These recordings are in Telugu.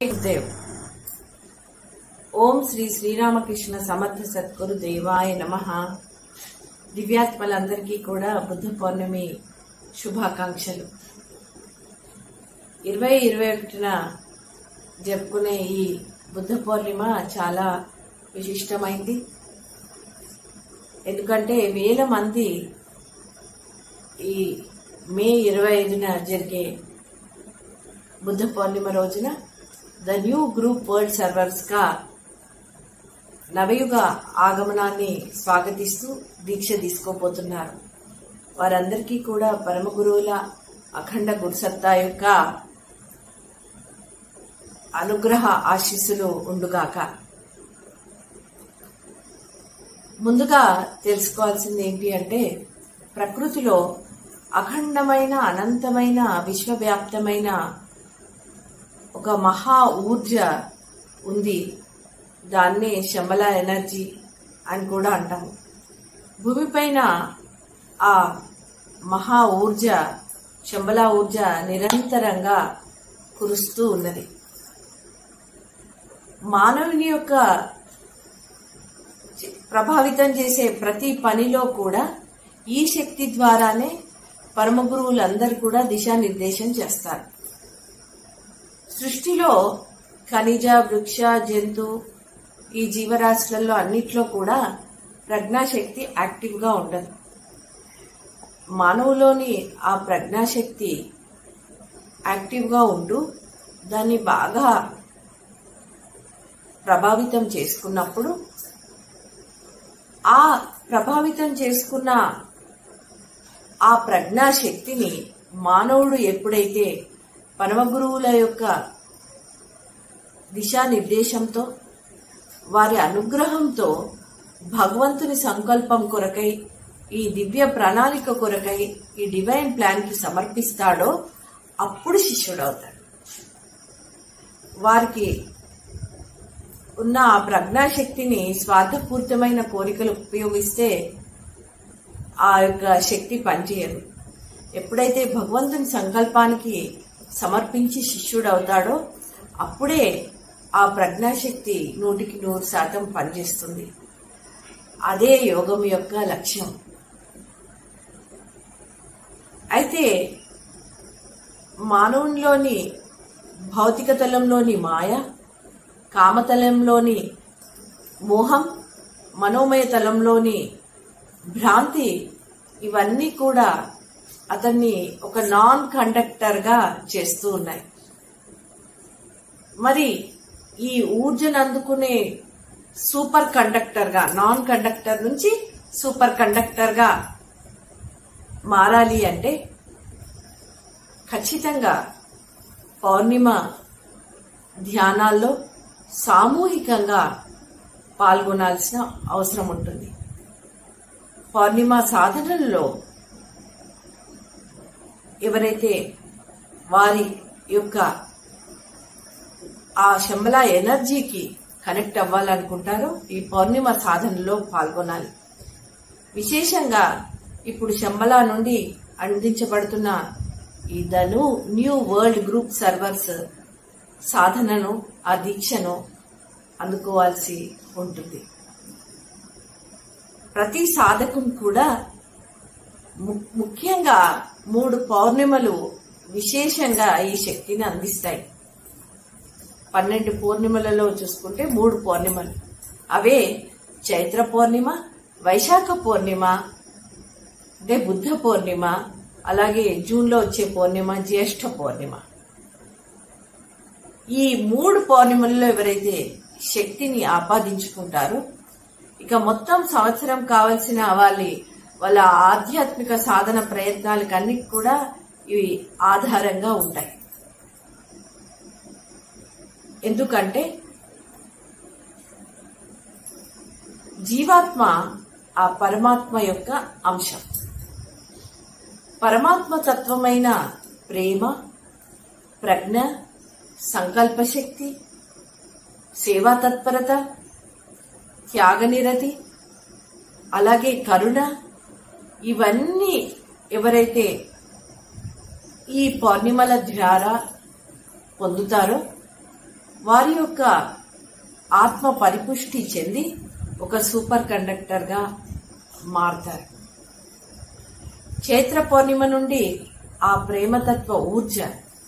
దేవ్ ఓం శ్రీ శ్రీరామకృష్ణ సమర్థ సద్గురు దేవాయ నమ దివ్యాత్మలందరికీ కూడా బుద్ధ పౌర్ణమి శుభాకాంక్షలు ఇరవై ఇరవై ఒకటిన జరుపుకునే ఈ బుద్ధ పౌర్ణిమ చాలా విశిష్టమైంది ఎందుకంటే వేల మంది ఈ మే ఇరవై ఐదున జరిగే బుద్ధ పౌర్ణిమ రోజున the new group world servers గా నవయుగ ఆగమనాన్ని స్వాగతిస్తూ దీక్ష తీసుకోబోతున్నారు వారందరికీ కూడా పరమ గురువుల అఖండ గురుసత్తా యొక్క అనుగ్రహ ఆశీస్సులు ఉండుగాక ముందుగా తెలుసుకోవాల్సింది ఏంటి అంటే ప్రకృతిలో అఖండమైన అనంతమైన విశ్వవ్యాప్తమైన ఒక మహా ఊర్జ ఉంది దాన్నే శంబల ఎనర్జీ అని కూడా అంటాము భూమిపైన ఆ మహా ఊర్జ శంబల ఊర్జ నిరంతరంగా కురుస్తూ ఉన్నది మానవుని యొక్క ప్రభావితం చేసే ప్రతి పనిలో కూడా ఈ శక్తి ద్వారానే పరమ గురువులందరూ కూడా దిశానిర్దేశం చేస్తారు సృష్టిలో ఖనిజ వృక్ష జంతు ఈ జీవరాశులలో అన్నిట్లో కూడా ప్రజ్ఞాశక్తి యాక్టివ్గా ఉండదు మానవులోని ఆ ప్రజ్ఞాశక్తి యాక్టివ్గా ఉంటూ దాన్ని బాగా ప్రభావితం చేసుకున్నప్పుడు ఆ ప్రభావితం చేసుకున్న ఆ ప్రజ్ఞాశక్తిని మానవుడు ఎప్పుడైతే పరమ గురువుల యొక్క దిశానిర్దేశంతో వారి అనుగ్రహంతో భగవంతుని సంకల్పం కొరకై ఈ దివ్య ప్రణాళిక కొరకై ఈ డివైన్ ప్లాన్ కి సమర్పిస్తాడో అప్పుడు శిష్యుడవుతాడు వారికి ఉన్న ఆ ప్రజ్ఞాశక్తిని స్వార్థపూరితమైన కోరికలు ఉపయోగిస్తే ఆ యొక్క శక్తి పనిచేయదు ఎప్పుడైతే భగవంతుని సంకల్పానికి సమర్పించి శిష్యుడు అవుతాడో అప్పుడే ఆ ప్రజ్ఞాశక్తి నూటికి నూరు శాతం పనిచేస్తుంది అదే యోగం యొక్క లక్ష్యం అయితే మానవునిలోని భౌతిక తలంలోని మాయ కామతలంలోని మోహం మనోమయ తలంలోని భ్రాంతి ఇవన్నీ కూడా అతన్ని ఒక నాన్ కండక్టర్ గా చేస్తూ ఉన్నాయి మరి ఈ ఊర్జను అందుకునే సూపర్ కండక్టర్ గా నాన్ కండక్టర్ నుంచి సూపర్ కండక్టర్ గా మారాలి అంటే ఖచ్చితంగా పౌర్ణిమ ధ్యానాల్లో సామూహికంగా పాల్గొనాల్సిన అవసరం ఉంటుంది పౌర్ణిమ సాధనల్లో ఎవరైతే వారి యొక్క ఆ శంబల ఎనర్జీకి కనెక్ట్ అవ్వాలనుకుంటారో ఈ పౌర్ణిమ సాధనలో పాల్గొనాలి విశేషంగా ఇప్పుడు శంబల నుండి అందించబడుతున్న ఈ ధను న్యూ వరల్డ్ గ్రూప్ సర్వర్స్ సాధనను ఆ దీక్షను అందుకోవాల్సి ఉంటుంది ప్రతి సాధకుని కూడా ముఖ్యంగా మూడు పౌర్ణిమలు విశేషంగా ఈ శక్తిని అందిస్తాయి పన్నెండు పూర్ణిమలలో చూసుకుంటే మూడు పౌర్ణిమలు అవే చైత్ర పౌర్ణిమ వైశాఖ పౌర్ణిమ అంటే బుద్ధ పౌర్ణిమ అలాగే జూన్లో వచ్చే పౌర్ణిమ జ్యేష్ఠ పౌర్ణిమ ఈ మూడు పౌర్ణిమల్లో ఎవరైతే శక్తిని ఆపాదించుకుంటారో ఇక మొత్తం సంవత్సరం కావలసిన వాళ్ళ వాళ్ళ ఆధ్యాత్మిక సాధన ప్రయత్నాలకు అన్ని కూడా ఇవి ఆధారంగా ఉంటాయి ఎందుకంటే జీవాత్మ ఆ పరమాత్మ యొక్క అంశం పరమాత్మ తత్వమైన ప్రేమ ప్రజ్ఞ సంకల్పశక్తి సేవా తత్పరత త్యాగనిరతి అలాగే కరుణ ఇవన్నీ ఎవరైతే ఈ పౌర్ణిమల ద్వారా పొందుతారో వారి యొక్క ఆత్మ పరిపుష్టి చెంది ఒక సూపర్ కండక్టర్ గా మారతారు చైత్ర పౌర్ణిమ నుండి ఆ ప్రేమతత్వ ఊర్జ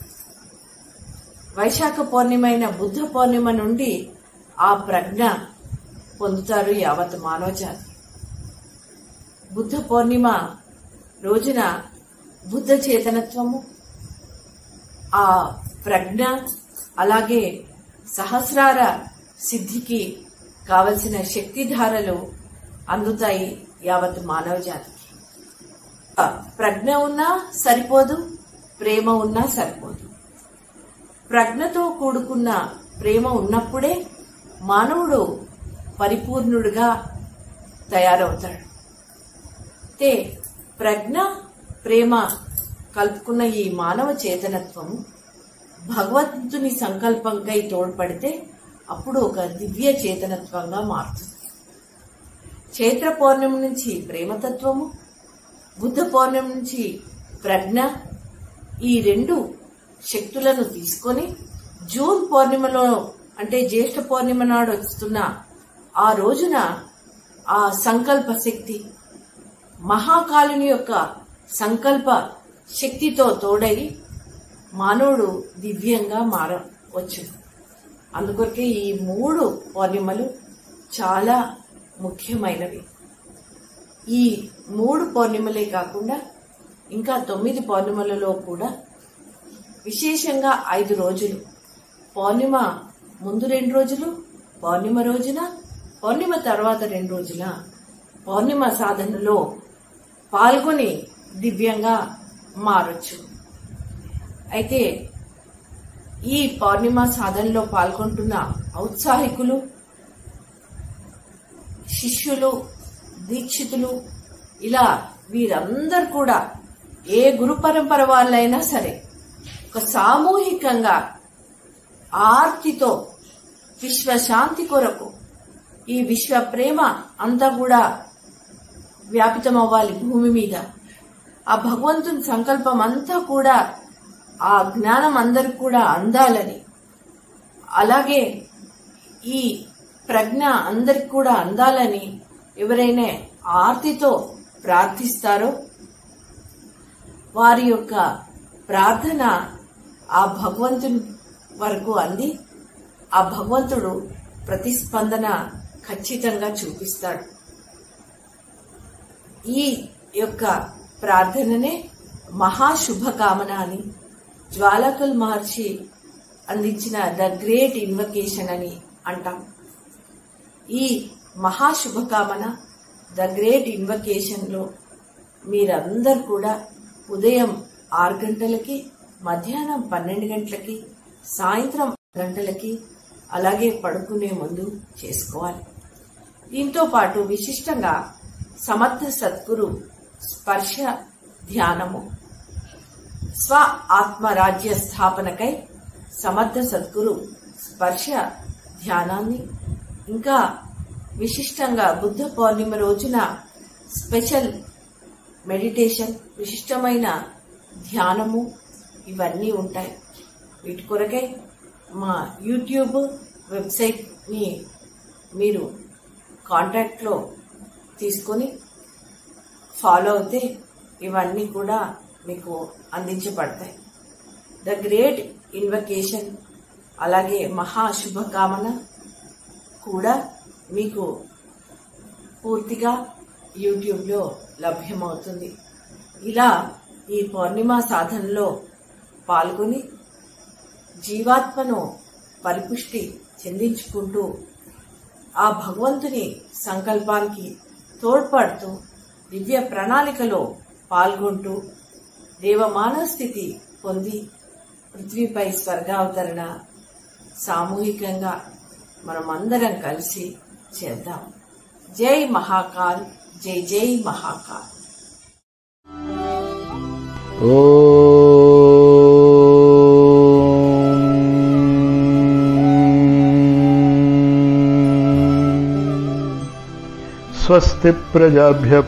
వైశాఖ పౌర్ణిమైన బుద్ధ పౌర్ణిమ నుండి ఆ ప్రజ్ఞ పొందుతారు యావత్ మానవజాతి బుద్ధ పౌర్ణిమ రోజున బుద్ధ చేతనత్వము ఆ ప్రజ్ఞ అలాగే సహస్రార సిద్ధికి కావలసిన శక్తిధారలు అందుతాయి యావత్ మానవ జాతికి ప్రజ్ఞ ఉన్నా సరిపోదు ప్రేమ ఉన్నా సరిపోదు ప్రజ్ఞతో కూడుకున్న ప్రేమ ఉన్నప్పుడే మానవుడు పరిపూర్ణుడిగా తయారవుతాడు అయితే ప్రజ్ఞ ప్రేమ కలుపుకున్న ఈ మానవ చేతనత్వం భగవంతుని సంకల్పంకై తోడ్పడితే అప్పుడు ఒక దివ్య చేతనత్వంగా మారుతుంది చైత్ర పౌర్ణమి నుంచి ప్రేమతత్వము బుద్ధ పౌర్ణమి నుంచి ప్రజ్ఞ ఈ రెండు శక్తులను తీసుకొని జూన్ పౌర్ణిమలో అంటే జ్యేష్ఠ పౌర్ణిమ నాడు వస్తున్న ఆ రోజున ఆ సంకల్ప శక్తి మహాకాలుని యొక్క సంకల్ప శక్తితో తోడై మానవుడు దివ్యంగా మారవచ్చు అందుకొరకే ఈ మూడు పౌర్ణిమలు చాలా ముఖ్యమైనవి ఈ మూడు పౌర్ణిమలే కాకుండా ఇంకా తొమ్మిది పౌర్ణిమలలో కూడా విశేషంగా ఐదు రోజులు పౌర్ణిమ ముందు రెండు రోజులు పౌర్ణిమ రోజున పౌర్ణిమ తర్వాత రెండు రోజుల పౌర్ణిమ సాధనలో పాల్గొని దివ్యంగా మారొచ్చు అయితే ఈ పౌర్ణిమ సాధనలో పాల్గొంటున్న ఔత్సాహికులు శిష్యులు దీక్షితులు ఇలా వీరందరూ కూడా ఏ గురు పరంపర వాళ్ళైనా సరే ఒక సామూహికంగా ఆర్తితో విశ్వశాంతి కొరకు ఈ విశ్వ ప్రేమ అంతా కూడా వ్యాపితం అవ్వాలి భూమి మీద ఆ భగవంతుని సంకల్పం అంతా కూడా ఆ జ్ఞానం అందరికి కూడా అందాలని అలాగే ఈ ప్రజ్ఞ అందరికి కూడా అందాలని ఎవరైనా ఆర్తితో ప్రార్థిస్తారో వారి యొక్క ప్రార్థన ఆ భగవంతుని వరకు అంది ఆ భగవంతుడు ప్రతిస్పందన ఖచ్చితంగా చూపిస్తాడు ఈ యొక్క ప్రార్థననే మహాశుభకామన అని జ్వాలకుల్ మహర్షి అందించిన ద గ్రేట్ ఇన్వకేషన్ అని అంటాం ఈ మహాశుభకామన ద గ్రేట్ ఇన్వకేషన్ లో మీరందరూ కూడా ఉదయం ఆరు గంటలకి మధ్యాహ్నం పన్నెండు గంటలకి సాయంత్రం గంటలకి అలాగే పడుకునే ముందు చేసుకోవాలి దీంతో పాటు విశిష్టంగా సమర్థ సద్గురు స్పర్శ ధ్యానము స్వ ఆత్మరాజ్య స్థాపనకై సమర్థ సద్గురు స్పర్శ ధ్యానాన్ని ఇంకా విశిష్టంగా బుద్ధ పౌర్ణిమ రోజున స్పెషల్ మెడిటేషన్ విశిష్టమైన ధ్యానము ఇవన్నీ ఉంటాయి వీటి కొరకై మా యూట్యూబ్ వెబ్సైట్ని మీరు కాంటాక్ట్లో తీసుకొని ఫాలో అవుతే ఇవన్నీ కూడా మీకు అందించబడతాయి ద గ్రేట్ ఇన్వకేషన్ అలాగే మహా శుభకామన కూడా మీకు పూర్తిగా యూట్యూబ్లో లభ్యమవుతుంది ఇలా ఈ పౌర్ణిమ సాధనలో పాల్గొని జీవాత్మను పరిపుష్టి చెందించుకుంటూ ఆ భగవంతుని సంకల్పానికి తోడ్పడుతూ దివ్య ప్రణాళికలో పాల్గొంటూ దేవమానవ స్థితి పొంది పృథ్వీపై స్వర్గావతరణ సామూహికంగా మనమందరం కలిసి చేద్దాం జై మహాకాల్ జై జై మహాకాల్ स्वस्ति प्रजाभ्यः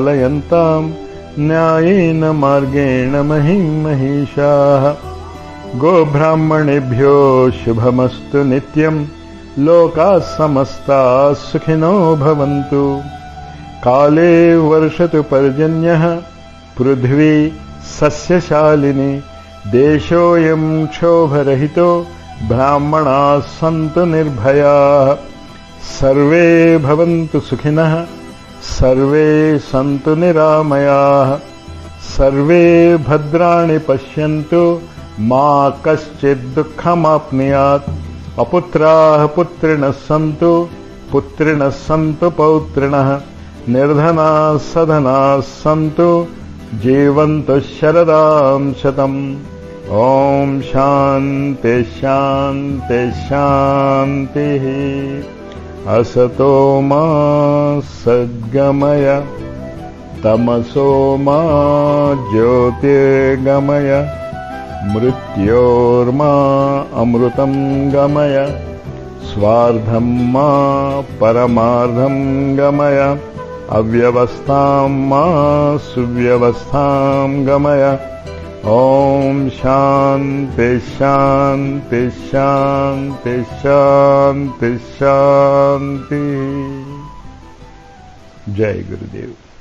परिपालयन्ताम् न्यायेन मार्गेण महिम् महिषाः गोब्राह्मणेभ्यो शुभमस्तु नित्यम् लोकाः समस्ताः सुखिनो भवन्तु काले वर्षतु पर्जन्यः पृथ्वी सस्यशालिनी देशोऽयम् क्षोभरहितो ब्राह्मणाः सन्तु निर्भयाः सर्वे भवन्तु सुखिनः सर्वे सन्तु निरामयाः सर्वे भद्राणि पश्यन्तु मा कश्चित् दुःखमाप्नुयात् अपुत्राः पुत्रिणः सन्तु पुत्रिणः सन्तु पौत्रिणः निर्धनाः सधनाः सन्तु जीवन्तु शरदां शतम् ॐ शान्ति शान्ति शान्तिः असतो मा सद्गमय तमसो मा ज्योतिर्गमय मृत्योर्मा अमृतं गमय स्वार्धं मा परमार्धं गमय अव्यवस्थां मा सुव्यवस्थां गमय ॐ शान्ति शान्ति शान्ति शान्ति शान्ति जय गुरुदेव